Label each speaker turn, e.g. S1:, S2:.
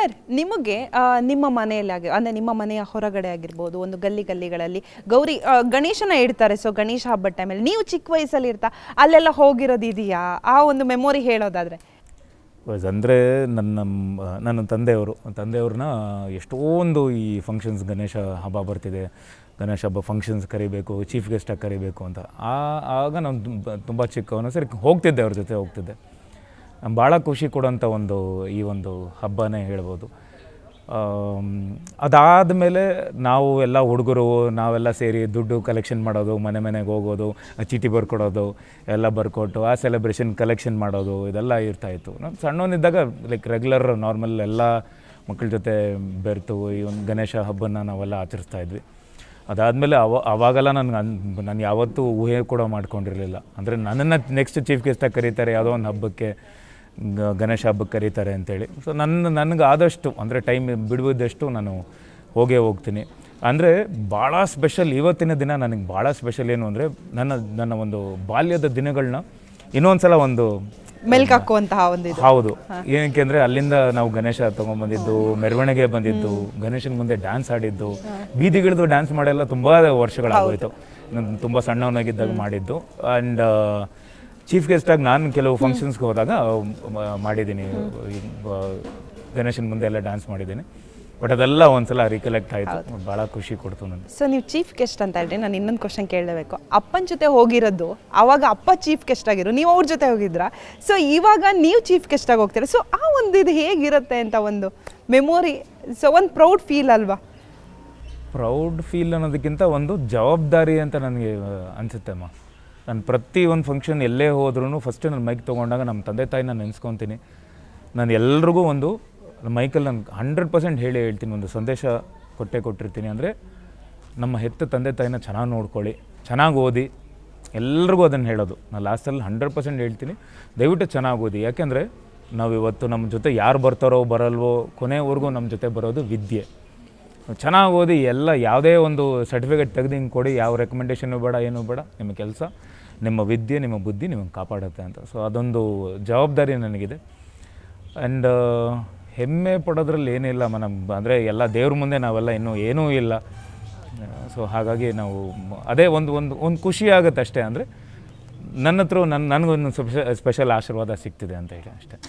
S1: sir ನಿಮಗೆ ಆ, ನಿಮ್ಮ ಮನೆಯಲ್ಲಿ ಆಗಿ ಅಂದರೆ ನಿಮ್ಮ ಮನೆಯ ಹೊರಗಡೆ ಆಗಿರ್ಬೋದು ಒಂದು ಗಲ್ಲಿ ಗಲ್ಲಿಗಳಲ್ಲಿ ಗೌರಿ ಆ, ಗಣೇಶನ ಇಡ್ತಾರೆ ಸೊ ಗಣೇಶ ಹಬ್ಬದ ಟೈಮಲ್ಲಿ ನೀವು ಚಿಕ್ಕ ವಯಸ್ಸಲ್ಲಿ ಇರ್ತಾ ಅಲ್ಲೆಲ್ಲ ಹೋಗಿರೋದು ಇದೆಯಾ ಆ ಒಂದು ಮೆಮೊರಿ ಹೇಳೋದಾದ್ರೆ
S2: ಅಂದರೆ ನನ್ನ ಮ್- ನನ್ನ ತಂದೆಯವರು ತಂದೆಯವ್ರನ್ನ ಎಷ್ಟೊಂದು ಈ ಫಂಕ್ಷನ್ಸ್ ಗಣೇಶ ಹಬ್ಬ ಬರ್ತಿದೆ ಗಣೇಶ ಹಬ್ಬ ಫಂಕ್ಷನ್ಸ್ ಕರಿಬೇಕು ಚೀಫ್ ಗೆಸ್ಟಾಗಿ ಕರಿಬೇಕು ಅಂತ ಆ ಆಗ ನಾನು ತುಂಬ ತುಂಬ ಚಿಕ್ಕವನು ಸರಿ ಹೋಗ್ತಿದ್ದೆ ಅವ್ರ ಜೊತೆ ಹೋಗ್ತಿದ್ದೆ ಭಾಳ ಖುಷಿ ಕೊಡೋಂಥ ಒಂದು ಈ ಒಂದು ಹಬ್ಬನೇ ಹೇಳ್ಬೋದು ಅದಾದಮೇಲೆ ನಾವು ಎಲ್ಲ ಹುಡುಗರು ನಾವೆಲ್ಲ ಸೇರಿ ದುಡ್ಡು ಕಲೆಕ್ಷನ್ ಮಾಡೋದು ಮನೆ ಮನೆಗೆ ಹೋಗೋದು ಆ ಚೀಟಿ ಬರ್ಕೊಡೋದು ಎಲ್ಲ ಬರ್ಕೊಟ್ಟು ಆ ಸೆಲೆಬ್ರೇಷನ್ ಕಲೆಕ್ಷನ್ ಮಾಡೋದು ಇದೆಲ್ಲ ಇರ್ತಾಯಿತ್ತು ನಾನು ಸಣ್ಣವನಿದ್ದಾಗ ಲೈಕ್ ರೆಗ್ಯುಲರ್ ನಾರ್ಮಲ್ ಎಲ್ಲ ಮಕ್ಕಳ ಜೊತೆ ಬೆರೆತು ಈ ಒಂದು ಗಣೇಶ ಹಬ್ಬನ ನಾವೆಲ್ಲ ಆಚರಿಸ್ತಾ ಇದ್ವಿ ಅದಾದಮೇಲೆ ಅವ ಅವಾಗೆಲ್ಲ ನನಗೆ ಅನ್ ನಾನು ಯಾವತ್ತೂ ಊಹೆ ಕೂಡ ಮಾಡ್ಕೊಂಡಿರಲಿಲ್ಲ ಅಂದರೆ ನನ್ನನ್ನು ನೆಕ್ಸ್ಟ್ ಚೀಫ್ ಗೆಸ್ಟಾಗಿ ಕರೀತಾರೆ ಯಾವುದೋ ಒಂದು ಹಬ್ಬಕ್ಕೆ ಗ- ಗಣೇಶ ಹಬ್ಬಕ್ಕೆ ಕರೀತಾರೆ ಅಂತೇಳಿ ಸೊ ನನ್ನ ನನಗೆ ಆದಷ್ಟು ಅಂದರೆ ಟೈಮ್ ಬಿಡುವುದಷ್ಟು ನಾನು ಹೋಗೇ ಹೋಗ್ತೀನಿ ಅಂದರೆ ಭಾಳ ಸ್ಪೆಷಲ್ ಇವತ್ತಿನ ದಿನ ನನಗೆ ಭಾಳ ಸ್ಪೆಷಲ್ ಏನು ಅಂದರೆ ನನ್ನ ನನ್ನ ಒಂದು ಬಾಲ್ಯದ ದಿನಗಳನ್ನ ಇನ್ನೊಂದು ಸಲ ಒಂದು
S1: ಮೆಲ್ಕಾಕುವಂತಹ ಒಂದು ಇದು
S2: ಹೌದು ಏನಕ್ಕೆ ಅಂದರೆ ಅಲ್ಲಿಂದ ನಾವು ಗಣೇಶ ತೊಗೊಂಬಂದಿದ್ದು ಮೆರವಣಿಗೆ ಬಂದಿದ್ದು ಗಣೇಶನ ಮುಂದೆ ಡ್ಯಾನ್ಸ್ ಆಡಿದ್ದು ಬೀದಿಗಿಳಿದು ಡ್ಯಾನ್ಸ್ ಮಾಡೆಲ್ಲ ತುಂಬ ವರ್ಷಗಳಾಗೋಯ್ತು ನಾನು ತುಂಬ ಸಣ್ಣವನಾಗಿದ್ದಾಗ ಮಾಡಿದ್ದು ಆ್ಯಂಡ್ ಚೀಫ್ ಗೆಸ್ಟಾಗಿ ನಾನು ಕೆಲವು ಫಂಕ್ಷನ್ಸ್ಗೆ ಹೋದಾಗ ಮ- ಮಾಡಿದ್ದೀನಿ ಈ ಬ- ಗಣೇಶನ ಮುಂದೆ ಎಲ್ಲ ಡ್ಯಾನ್ಸ್ ಮಾಡಿದ್ದೀನಿ ಬಟ್ ಅದೆಲ್ಲ ಒಂದ್ಸಲ ರಿಕಲೆಕ್ಟ್ ಆಯಿತು ಭಾಳ ಖುಷಿ ಕೊಡ್ತು ನನಗೆ
S1: ಸೊ ನೀವು ಚೀಫ್ ಗೆಸ್ಟ್ ಅಂತ ಹೇಳ್ರಿ ನಾನು ಇನ್ನೊಂದು ಕ್ವಶನ್ ಕೇಳಬೇಕು ಅಪ್ಪನ ಜೊತೆ ಹೋಗಿರೋದು ಅವಾಗ ಅಪ್ಪ ಚೀಫ್ ಗೆಸ್ಟ್ ಆಗಿರೋ ನೀವು ಅವ್ರ ಜೊತೆ ಹೋಗಿದ್ರಾ ಸೊ ಇವಾಗ ನೀವು ಚೀಫ್ ಗೆಸ್ಟ್ ಆಗಿ ಹೋಗ್ತೀರಾ ಸೊ ಆ ಒಂದು ಇದು ಹೇಗಿರುತ್ತೆ ಅಂತ ಒಂದು ಮೆಮೊರಿ ಸೊ ಒಂದು ಪ್ರೌಡ್ ಫೀಲ್ ಅಲ್ವಾ
S2: ಪ್ರೌಡ್ ಫೀಲ್ ಅನ್ನೋದಕ್ಕಿಂತ ಒಂದು ಜವಾಬ್ದಾರಿ ಅಂತ ನನಗೆ ಅನಿಸುತ್ತೆ ಅಮ್ಮ ನಾನು ಪ್ರತಿ ಒಂದು ಫಂಕ್ಷನ್ ಎಲ್ಲೇ ಹೋದ್ರೂ ಫಸ್ಟ್ ನಾನು ಮೈಕ್ ತೊಗೊಂಡಾಗ ನಮ್ಮ ತಂದೆ ತಾಯಿ ನಾನು ನೆನೆಸ್ಕೊತೀನಿ ನಾನು ಎಲ್ರಿಗೂ ಒಂದು ಮೈಕಲ್ಲಿ ನಾನು ಹಂಡ್ರೆಡ್ ಪರ್ಸೆಂಟ್ ಹೇಳಿ ಹೇಳ್ತೀನಿ ಒಂದು ಸಂದೇಶ ಕೊಟ್ಟೆ ಕೊಟ್ಟಿರ್ತೀನಿ ಅಂದರೆ ನಮ್ಮ ಹೆತ್ತ ತಂದೆ ತಾಯಿನ ಚೆನ್ನಾಗಿ ನೋಡ್ಕೊಳ್ಳಿ ಚೆನ್ನಾಗಿ ಓದಿ ಎಲ್ರಿಗೂ ಅದನ್ನು ಹೇಳೋದು ನಾನು ಲಾಸ್ಟಲ್ಲಿ ಹಂಡ್ರೆಡ್ ಪರ್ಸೆಂಟ್ ಹೇಳ್ತೀನಿ ದಯವಿಟ್ಟು ಚೆನ್ನಾಗಿ ಓದಿ ಯಾಕೆಂದರೆ ನಾವು ಇವತ್ತು ನಮ್ಮ ಜೊತೆ ಯಾರು ಬರ್ತಾರೋ ಬರಲ್ವೋ ಕೊನೆವರೆಗೂ ನಮ್ಮ ಜೊತೆ ಬರೋದು ವಿದ್ಯೆ ಚೆನ್ನಾಗಿ ಓದಿ ಎಲ್ಲ ಯಾವುದೇ ಒಂದು ಸರ್ಟಿಫಿಕೇಟ್ ತೆಗೆದು ಹಿಂಗೆ ಕೊಡಿ ಯಾವ ರೆಕಮೆಂಡೇಷನು ಬೇಡ ಏನೂ ಬೇಡ ನಿಮ್ಮ ಕೆಲಸ ನಿಮ್ಮ ವಿದ್ಯೆ ನಿಮ್ಮ ಬುದ್ಧಿ ನಿಮಗೆ ಕಾಪಾಡುತ್ತೆ ಅಂತ ಸೊ ಅದೊಂದು ಜವಾಬ್ದಾರಿ ನನಗಿದೆ ಆ್ಯಂಡ್ ಹೆಮ್ಮೆ ಪಡೋದ್ರಲ್ಲಿ ಏನಿಲ್ಲ ಮನ ಅಂದರೆ ಎಲ್ಲ ದೇವ್ರ ಮುಂದೆ ನಾವೆಲ್ಲ ಇನ್ನೂ ಏನೂ ಇಲ್ಲ ಸೊ ಹಾಗಾಗಿ ನಾವು ಮ- ಅದೇ ಒಂದು ಒಂದು ಒಂದು ಖುಷಿ ಆಗುತ್ತೆ ಅಷ್ಟೇ ಅಂದರೆ ನನ್ನ ಹತ್ರ ನನ್ನ ನನಗೊಂದು ಸ್ಪೆಷಲ್ ಆಶೀರ್ವಾದ ಸಿಗ್ತಿದೆ ಅಂತ ಹೇಳಿ ಅಷ್ಟೇ